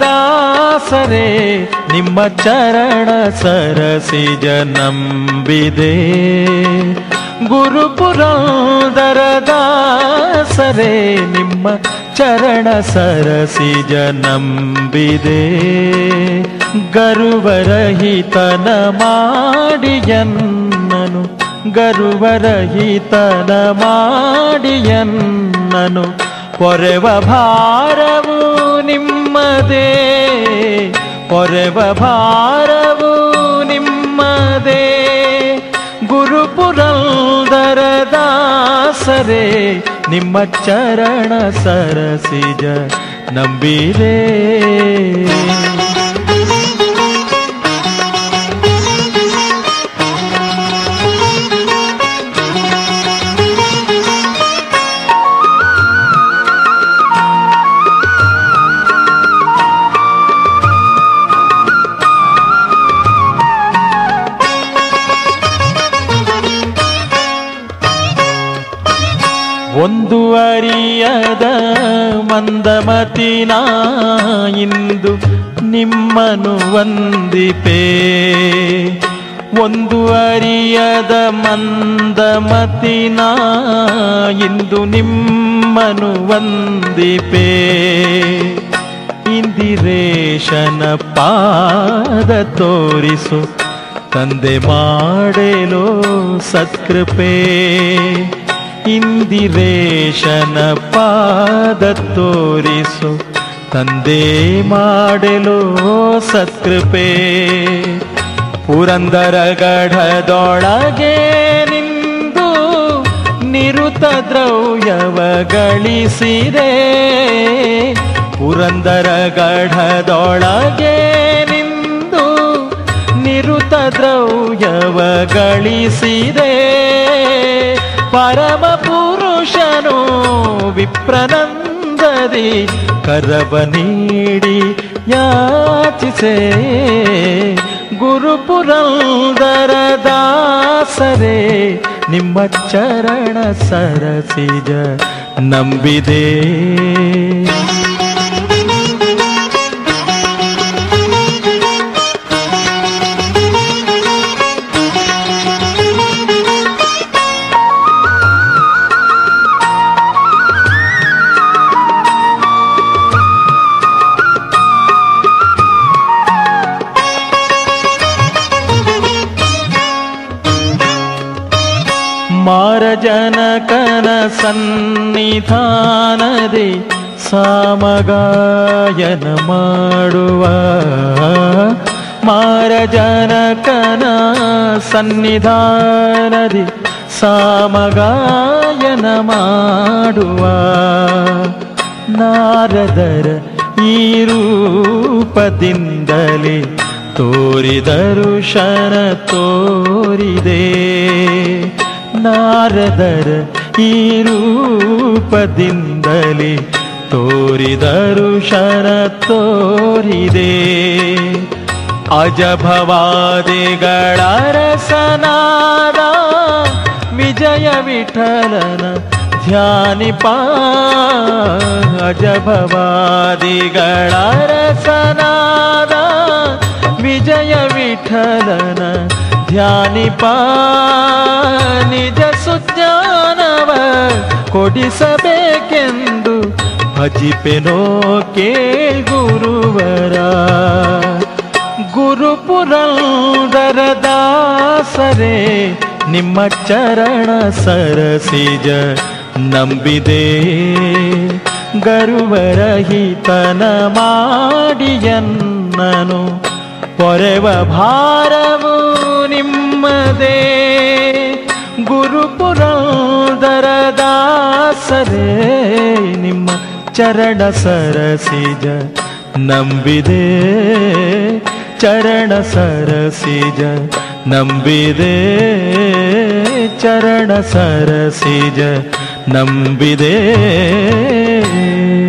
ದಾಸರೇ ನಿಮ್ಮ ಚರಣ ಸರಸಿಜ ನಂಬಿದೆ ಗುರುಪುರಂದರ ದಾಸರೇ ನಿಮ್ಮ ಚರಣ ಸರಸಿಜ ನಂಬಿದೆ ಗರುವರಹಿತನ ಮಾಡಿಯನ್ನನು ಗರುವರಹಿತನ ಮಾಡಿಯನ್ನನು ಪೊರೆವ ಭಾರವು ನಿಮ್ಮದೇ ಪೊರೆವ ಭಾರವು ನಿಮ್ಮದೇ ಗುರುಪುರಂದರ ದಾಸರೇ ನಿಮ್ಮ ಚರಣ ಸರಸಿಜ ನಂಬಿರೇ ಒಂದು ಅರಿಯದ ಮಂದಮತಿನ ಇಂದು ನಿಮ್ಮನು ವಂದಿಪೆ ಒಂದು ಅರಿಯದ ಮಂದಮತಿನ ಇಂದು ನಿಮ್ಮನು ವಂದಿಪೆ ಇಂದಿರೇಶನ ಪಾದ ತೋರಿಸು ತಂದೆ ಮಾಡೇಲೋ ಸತ್ಕೃಪೆ ಇಂದಿರೇಶನ ಪಾದ ತೋರಿಸು ತಂದೆ ಮಾಡಲು ಸತ್ಕೃಪೆ ಪುರಂದರ ಗಢದೊಳಗೆ ನಿಂದು ನಿರುತ ದ್ರವ್ಯವ ಗಳಿಸಿದೆ ಪುರಂದರ ಗಢದೊಳಗೆ ನಿಂದು ನಿರುತ ದ್ರವ್ಯವ ಗಳಿಸಿದೆ ಪರಮ ಪುರುಷನು ವಿಪ್ರನಂದದಿ ಕರವ ನೀಡಿ ಯಾಚಿಸೆ ಗುರುಪುರಂದರ ದಾಸರೇ ನಿಮ್ಮ ಚರಣ ಸರಸಿಜ ನಂಬಿದೆ ಮಾರಜನಕನ ಸನ್ನಿಧಾನದೆ ಸಾಮಗಾಯನ ಮಾಡುವ ಮಾರಜನಕನ ಸನ್ನಿಧಾನದಿ ಸಾಮಗಾಯನ ಮಾಡುವ ನಾರದರ ಈ ರೂಪದಿಂದಲೇ ತೋರಿದರು ಶನ ತೋರಿದೆ ನಾರದರ ಈ ರೂಪದಿಂದಲೇ ತೋರಿದರು ಶನ ತೋರಿದೆ ಅಜಭವಾದಿಗಳ ರಸನಾದ ವಿಜಯ ವಿಠಲನ ಧ್ಯಾನಿಪ ಅಜಭವಾದಿಗಳ ರಸನಾದ ವಿಜಯ ವಿಠಲನ ಧ್ಯಾನಿಪ ನಿಜ ಸುಜ್ಞಾನವ ಕೊಡಿಸಬೇಕೆಂದು ಭಜಿಪೆನೋ ಕೇಳ್ಗುರುವರ ಗುರುಪುರಂದರ ದಾಸರೇ ನಿಮ್ಮ ಚರಣ ಸರಸಿಜ ನಂಬಿದೆ ಗರುವರಹಿತನ ಮಾಡಿಯನ್ನನು ಪೊರೆವ ಭಾರವು ನಿಮ್ಮದೇ ಗುರುಪುರಂದರ ದಾಸರೇ ನಿಮ್ಮ ಚರಣ ಸರಸಿಜ ನಂಬಿದೆ ಚರಣ ಸರಸಿಜ ನಂಬಿದೆ ಚರಣ ಸರಸಿಜ ನಂಬಿದೆ